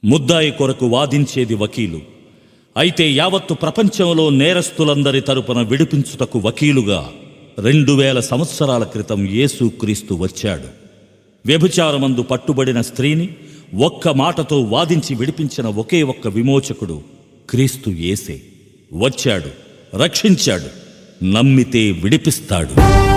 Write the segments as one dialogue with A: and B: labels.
A: ముద్దాయి కొరకు వాదించేది వకీలు అయితే యావత్తు ప్రపంచంలో నేరస్తులందరి తరపున విడిపించుటకు వకీలుగా రెండు వేల సంవత్సరాల క్రితం యేసుక్రీస్తు వచ్చాడు వ్యభిచారమందు పట్టుబడిన స్త్రీని ఒక్క మాటతో వాదించి విడిపించిన ఒకే ఒక్క విమోచకుడు క్రీస్తు యేసే వచ్చాడు రక్షించాడు నమ్మితే విడిపిస్తాడు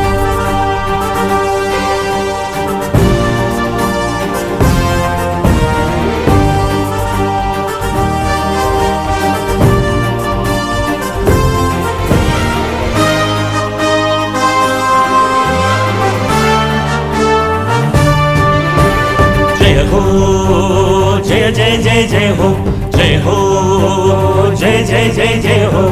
B: జయ హో జయ జయ జయ జయ హో జయ హో జయ జయ జయ జయ హో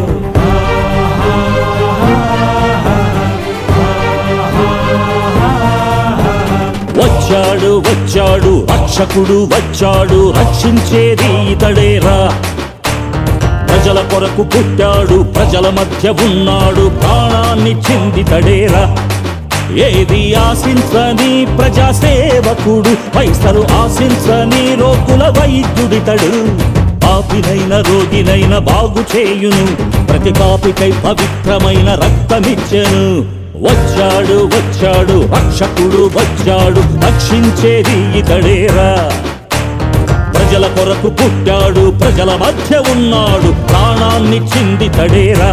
A: వచ్చాడు వచ్చాడు రక్షకుడు వచ్చాడు రక్షించేది ఇతడేరా ప్రజల కొరకు పుట్టాడు ప్రజల మధ్య ఉన్నాడు ప్రాణాన్ని చిందితడేరా ఏది ఆశించని ప్రజా సేవకుడు పైసలు ఆశించని రోగుల వైద్యుడితడు పాపినైన రోగినైన బాగు చేయును ప్రతి పాపికై పవిత్రమైన రక్తమిచ్చెను వచ్చాడు వచ్చాడు రక్షకుడు వచ్చాడు రక్షించేది ఇతడేరా ప్రజల కొరకు పుట్టాడు ప్రజల మధ్య ఉన్నాడు ప్రాణాన్ని చిందితడేరా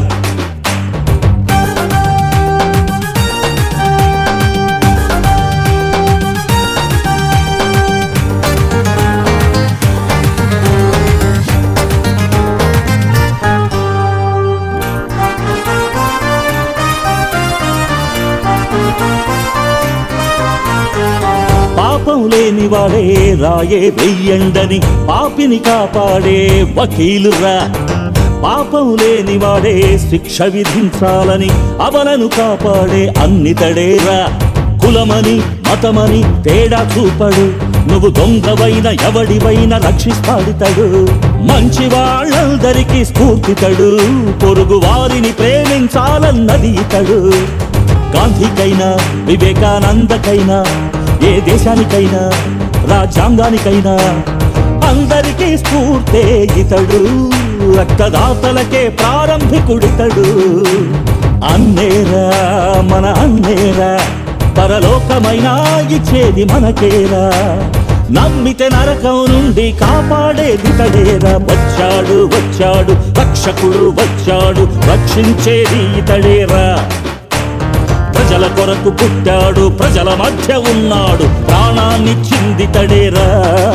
A: పాపం లేని వాడే రాయే వెయ్యండని పాపిని కాపాడే వకీలురా పాపం లేని వాడే శిక్ష విధించాలని అవలను కాపాడే అన్నితడేరా కులమని మతమని తేడా చూపడు నువ్వు దొంగవైన ఎవడివైన రక్షిస్తాడితడు మంచి వాళ్ళందరికీ స్ఫూర్తితడు పొరుగు వారిని ప్రేమించాలన్నది ఇతడు గాంధీకైనా వివేకానందకైనా ఏ దేశానికైనా రాజ్యాంగానికైనా అందరికీ స్ఫూర్తే ఇతడు రక్తదాతలకే ప్రారంభికుడితడు అన్నేరా మన అన్నేరా పరలోకమైనా ఇచ్చేది మనకేరా నమ్మితే నరకం నుండి కాపాడేది తడేరా వచ్చాడు వచ్చాడు రక్షకుడు వచ్చాడు రక్షించేది ఇతడేరా ప్రజల కొరకు పుట్టాడు ప్రజల మధ్య ఉన్నాడు ప్రాణాన్ని చిందితడేరా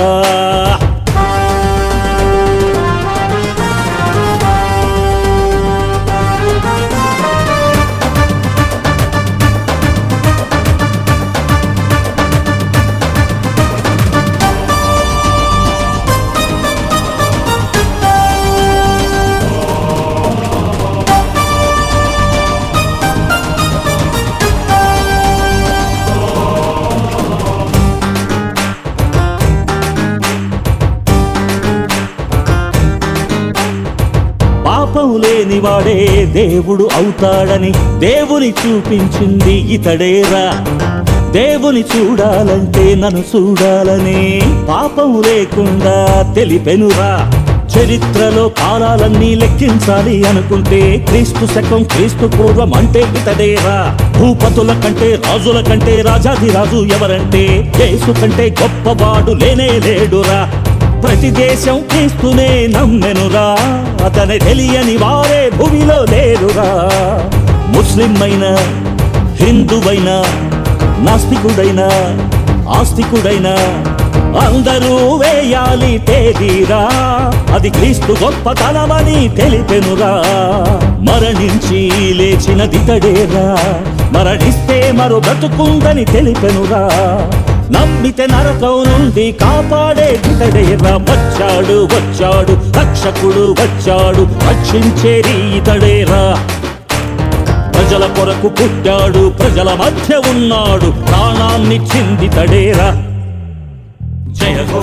A: పాపం లేని వాడే దేవుడు అవుతాడని దేవుని చూపించింది ఇతడేరా దేవుని చూడాలంటే నన్ను చూడాలని పాపం లేకుండా తెలిపెనురా చరిత్రలో కాలాలన్నీ లెక్కించాలి అనుకుంటే క్రీస్తు శకం క్రీస్తు పూర్వం అంటే ఇతడేరా భూపతుల కంటే రాజుల కంటే రాజాది రాజు ఎవరంటే యేసు కంటే గొప్పవాడు లేనే లేడురా ప్రతి దేశం క్రీస్తునే నమ్మెనురా అతని తెలియని వారే భూమిలో లేరురా ముస్లిం అయినా హిందువైనా నాస్తికుడైనా ఆస్తికుడైనా అందరూ వేయాలి తేదీరా అది క్రీస్తు గొప్పతనమని తెలిపెనురా మరణించి లేచినది తడేరా మరణిస్తే మరో బ్రతుకుందని తెలిపెనురా నమ్మితే నరకం నుండి కాపాడే ఇతడేరా వచ్చాడు వచ్చాడు రక్షకుడు వచ్చాడు రక్షించేది ఇతడేరా ప్రజల కొరకు పుట్టాడు ప్రజల మధ్య ఉన్నాడు ప్రాణాన్ని చిందితడేరా
B: జయ హో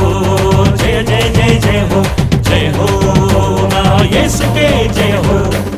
B: జయ జయ జయ జయ హో జయ హో నా యేసుకే జయ హో